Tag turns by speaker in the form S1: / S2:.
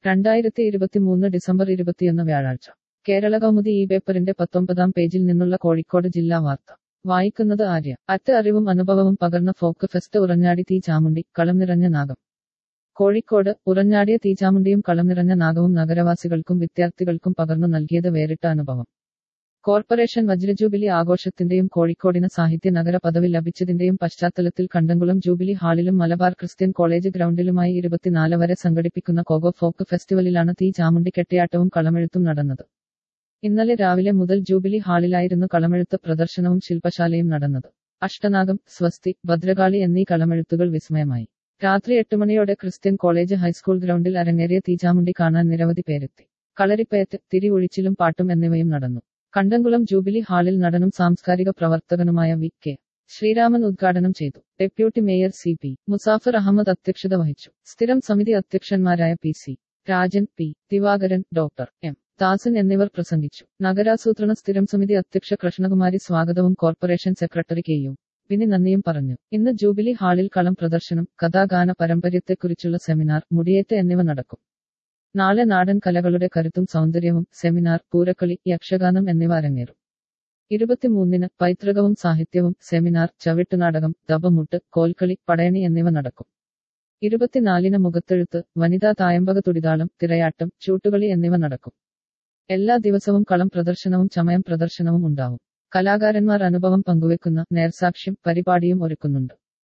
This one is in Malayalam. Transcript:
S1: രണ്ടായിരത്തി ഇരുപത്തിമൂന്ന് ഡിസംബർ ഇരുപത്തിയൊന്ന് വ്യാഴാഴ്ച കേരള കൗമുദി ഈ പേപ്പറിന്റെ പത്തൊമ്പതാം പേജിൽ നിന്നുള്ള കോഴിക്കോട് ജില്ലാ വാർത്ത വായിക്കുന്നത് ആര്യ അറ്റ അറിവും അനുഭവവും പകർന്ന ഫോക്ക് ഫെസ്റ്റ് ഉറഞ്ഞാടി തീ ചാമുണ്ടി കളം നിറഞ്ഞ നാഗം കോഴിക്കോട് ഉറഞ്ഞാടിയ തീചാമുണ്ടിയും കളം നിറഞ്ഞ നാഗവും നഗരവാസികൾക്കും വിദ്യാർത്ഥികൾക്കും പകർന്നു നൽകിയത് വേറിട്ട അനുഭവം കോർപ്പറേഷൻ വജ്രജൂബിലി ആഘോഷത്തിന്റെയും കോഴിക്കോടിന് സാഹിത്യ നഗര പദവി ലഭിച്ചതിന്റെയും പശ്ചാത്തലത്തിൽ കണ്ടംകുളം ജൂബിലി ഹാളിലും മലബാർ ക്രിസ്ത്യൻ കോളേജ് ഗ്രൗണ്ടിലുമായി ഇരുപത്തിനാല് വരെ സംഘടിപ്പിക്കുന്ന കോഗോ ഫോക്ക് ഫെസ്റ്റിവലിലാണ് തീ ചാമുണ്ടി കെട്ടിയാട്ടവും കളമെഴുത്തും നടന്നത് ഇന്നലെ രാവിലെ മുതൽ ജൂബിലി ഹാളിലായിരുന്നു കളമെഴുത്ത് പ്രദർശനവും ശില്പശാലയും നടന്നത് അഷ്ടനാഗം സ്വസ്തി ഭദ്രകാളി എന്നീ കളമെഴുത്തുകൾ വിസ്മയമായി രാത്രി എട്ട് മണിയോടെ ക്രിസ്ത്യൻ കോളേജ് ഹൈസ്കൂൾ ഗ്രൗണ്ടിൽ അരങ്ങേറിയ തീചാമുണ്ടി കാണാൻ നിരവധി പേരെത്തി കളരിപ്പയറ്റ് തിരി ഒഴിച്ചിലും പാട്ടും എന്നിവയും നടന്നു കണ്ടംകുളം ജൂബിലി ഹാളിൽ നടനും സാംസ്കാരിക പ്രവർത്തകനുമായ വി കെ ശ്രീരാമൻ ഉദ്ഘാടനം ചെയ്തു deputy mayor C P Musafar Ahammed അധ്യക്ഷത വഹിച്ചു സ്ഥിരം സമിതി അധ്യക്ഷന്മാരായ P C Rajan P Divakaran doctor M Dasan എന്നിവർ പ്രസംഗിച്ചു നഗരാസൂത്രണ സ്ഥിരം സമിതി അധ്യക്ഷ കൃഷ്ണകുമാരി സ്വാഗതവും corporation secretary K U Vini നന്ദിയും പറഞ്ഞു ഇന്ന് ജൂബിലി ഹാളിൽ കളം പ്രദർശനം കഥാഗാന പാരമ്പര്യത്തെക്കുറിച്ചുള്ള സെമിനാർ മുടിയേറ്റ് എന്നിവ നടക്കും നാളെ നാടൻ കലകളുടെ കരുത്തും സൗന്ദര്യവും സെമിനാർ പൂരക്കളി യക്ഷഗാനം എന്നിവ അരങ്ങേറും ഇരുപത്തിമൂന്നിന് പൈതൃകവും സാഹിത്യവും സെമിനാർ ചവിട്ടുനാടകം ദബമുട്ട് കോൽക്കളി പടയണി എന്നിവ നടക്കും ഇരുപത്തിനാലിന് മുഖത്തെഴുത്ത് വനിതാ തായമ്പക തുടിതാളം തിരയാട്ടം ചൂട്ടുകളി എന്നിവ നടക്കും എല്ലാ ദിവസവും കളം പ്രദർശനവും ചമയം പ്രദർശനവും ഉണ്ടാവും കലാകാരന്മാർ അനുഭവം പങ്കുവെക്കുന്ന നേർസാക്ഷ്യം പരിപാടിയും ഒരുക്കുന്നുണ്ട്